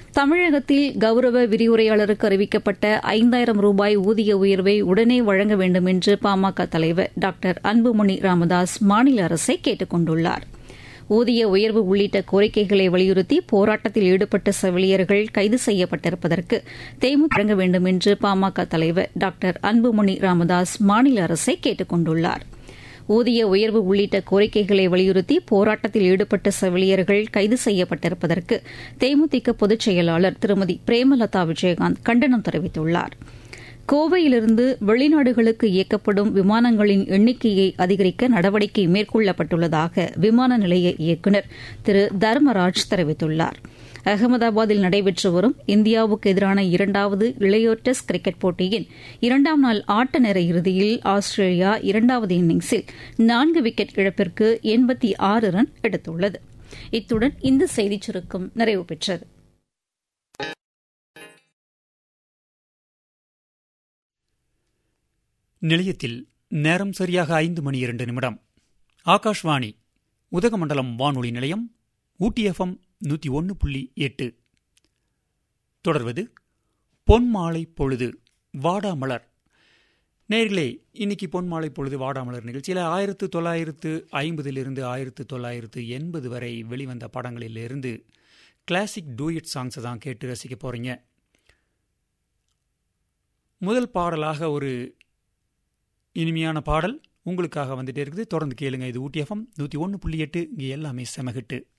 தமிழகத்தில் கௌரவ விரிவுரையாளருக்கு அறிவிக்கப்பட்ட ஐந்தாயிரம் ரூபாய் ஊதிய உயர்வை உடனே வழங்க வேண்டும் என்று பாமக தலைவர் டாக்டர் அன்புமணி ராமதாஸ் மாநில அரசை கேட்டுக் கொண்டுள்ளார் ஊதிய உயர்வு உள்ளிட்ட கோரிக்கைகளை வலியுறுத்தி போராட்டத்தில் ஈடுபட்ட செவிலியர்கள் கைது செய்யப்பட்டிருப்பதற்கு தேமுதிக வழங்க வேண்டும் என்று பாமக தலைவர் டாக்டர் அன்புமணி ராமதாஸ் மாநில அரசை கேட்டுக் கொண்டுள்ளாா் ஊதிய உயர்வு உள்ளிட்ட கோரிக்கைகளை வலியுறுத்தி போராட்டத்தில் ஈடுபட்ட செவிலியர்கள் கைது செய்யப்பட்டிருப்பதற்கு தேமுதிக பொதுச் செயலாளர் திருமதி பிரேமலதா விஜயகாந்த் கண்டனம் தெரிவித்துள்ளார் கோவையிலிருந்து வெளிநாடுகளுக்கு இயக்கப்படும் விமானங்களின் எண்ணிக்கையை அதிகரிக்க நடவடிக்கை மேற்கொள்ளப்பட்டுள்ளதாக விமான நிலைய இயக்குநர் திரு தர்மராஜ் தெரிவித்துள்ளாா் அகமதாபாத்தில் நடைபெற்று வரும் இந்தியாவுக்கு எதிரான இரண்டாவது இளையோர் டெஸ்ட் கிரிக்கெட் போட்டியின் இரண்டாம் நாள் ஆட்ட நேர இறுதியில் ஆஸ்திரேலியா இரண்டாவது இன்னிங்ஸில் நான்கு விக்கெட் இழப்பிற்கு எண்பத்தி ஆறு ரன் எடுத்துள்ளது இத்துடன் இந்த செய்திச் சுருக்கம் நிறைவு பெற்றது நிலையத்தில் நேரம் சரியாக ஐந்து மணி இரண்டு நிமிடம் ஆகாஷ்வாணி உதகமண்டலம் வானொலி நிலையம் ஊட்டி எஃப்எம் நூற்றி ஒன்று புள்ளி எட்டு தொடர்வது பொன்மாலை பொழுது வாடாமலர் நேர்களே இன்னைக்கு பொன்மாலை பொழுது வாடாமலர் நிகழ்ச்சியில் ஆயிரத்து தொள்ளாயிரத்து ஐம்பதிலிருந்து ஆயிரத்து தொள்ளாயிரத்து எண்பது வரை வெளிவந்த படங்களிலிருந்து கிளாசிக் டூயிட் சாங்ஸை தான் கேட்டு ரசிக்க போகிறீங்க முதல் பாடலாக ஒரு இனிமையான பாடல் உங்களுக்காக வந்துட்டே இருக்குது தொடர்ந்து கேளுங்க இது ஊட்டி எஃப்எம் நூற்றி ஒன்று புள்ளி எட்டு இங்கே எல்லாமே செமகிட்டு